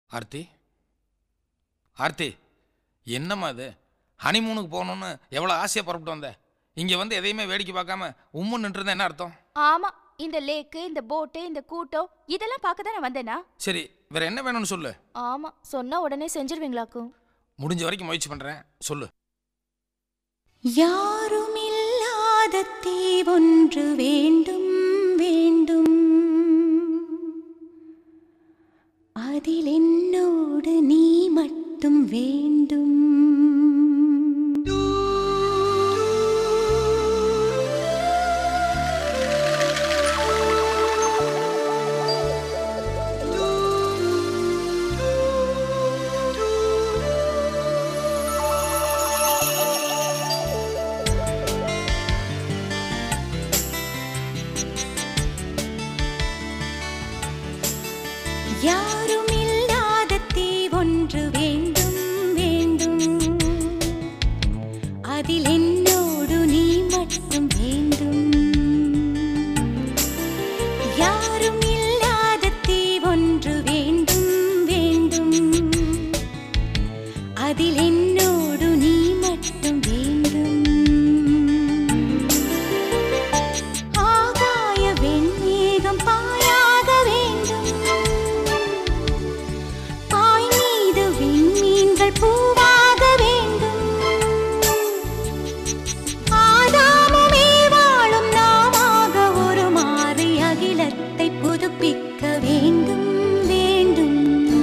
ஆர்த்தி ஆர்த்தி என்னம்மா இது ஹனிமூனுக்கு போகணுன்னு எவ்வளோ ஆசையாக புறப்பட்டு வந்த இங்கே வந்து எதையுமே வேடிக்கை பார்க்காம உம்முன்னு நின்றுருந்தா என்ன அர்த்தம் ஆமா இந்த லேக்கு இந்த போட்டு இந்த கூட்டம் இதெல்லாம் பார்க்க தானே வந்தேனா சரி வேற என்ன வேணும்னு சொல்லு ஆமா சொன்னா உடனே செஞ்சிருவீங்களாக்கும் முடிஞ்ச வரைக்கும் முயற்சி பண்ணுறேன் சொல்லு யாருமில்லாத தீவொன்று வேண்டும் வேண்டும் அதில் என்னோடு நீ மட்டும் வேண்டும் யாருமில்லாத தீவொன்று வேண்டும் வேண்டும் அதில் என்னோடு நீ மட்டும் வேண்டும் யாரும் இல்லாத தீவொன்று வேண்டும் வேண்டும் அதில் என்னோடு நீ மட்டும் வேண்டும் ஆகாய வெண்மேகம் பாயாக வேண்டும் பாய் மீது விண்மீன்கள் பூவாக வேண்டும் ஆதாமுமே வாழும் நாமாக ஒரு மாறி அகிலத்தை புதுப்பிக்க வேண்டும் வேண்டும்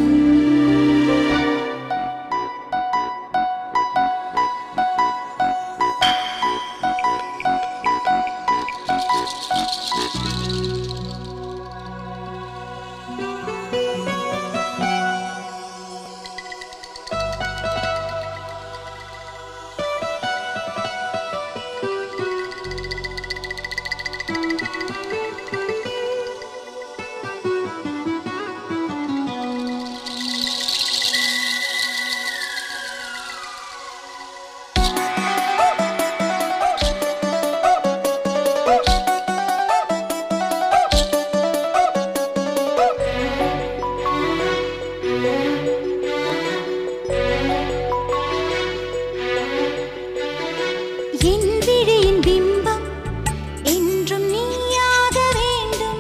என் விழியின் பிம்பம் என்றும் நீயாக வேண்டும்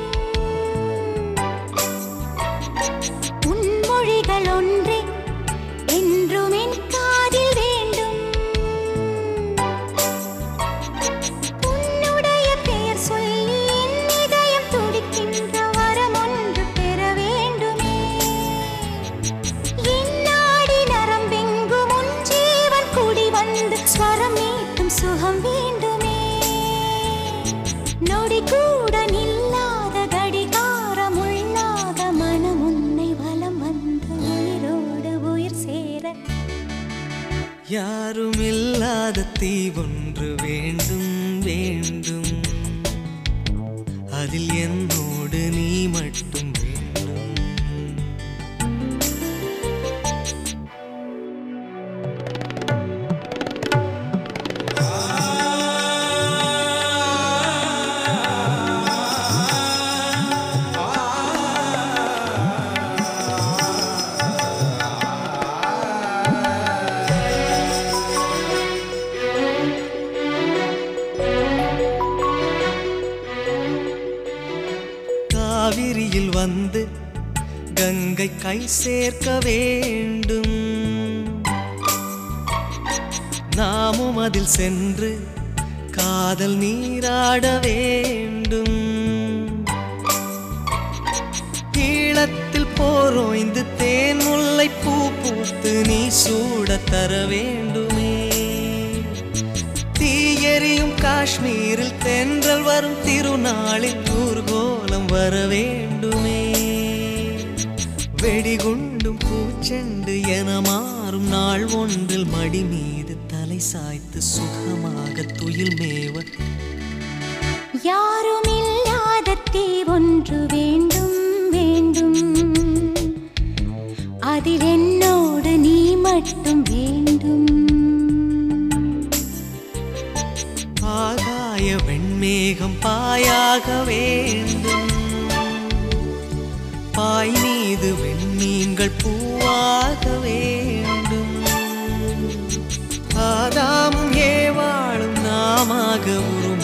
உன் மொழிகள் ஒன்றே என்றும் என் காதில் வேண்டும் உன்னுடைய பெயர் சொல்லி என் இதயம் துடிக்கின்ற வரம் ஒன்று பெற வேண்டுமே என் நாடி நரம்பெங்கும் உன் ஜீவன் குடி வந்து ஸ்வரம் மீட்டும் சுகம் வேண்டுமே நொடி கூட நில்லாத கடிகாரம் உள்ளாத மனம் உன்னை வலம் வந்து உயிரோடு உயிர் சேர யாருமில்லாத தீவொன்று வேண்டும் வேண்டும் அதில் என்னோடு நீ மட்டும் வேண்டும் காவிரியில் வந்து கங்கை கை சேர்க்க வேண்டும் நாமும் அதில் சென்று காதல் நீராட வேண்டும் ஈழத்தில் போரோய்ந்து தேன் முல்லை பூ பூத்து நீ சூடத் தர வேண்டுமே தீயெறியும் காஷ்மீரில் தென்றல் வரும் திருநாளில் ஊர்கோலம் வர வேண்டுமே வெடிகுண்டும் பூச்செண்டு என மாறும் நாள் ஒன்றில் மடி மீது தலை சாய்த்து சுகமாக துயில் மேவ யாருமில்லாத தீவொன்று வேண்டும் வேண்டும் அதில் என்னோடு நீ மட்டும் வேண்டும் ஆகாய வெண்மேகம் பாயாக வேண்டும் பாய் மீது வெண்மீன்கள் பூவாக வேண்டும் ஆதாமும் ஏவாளும் நாமாக உருமாற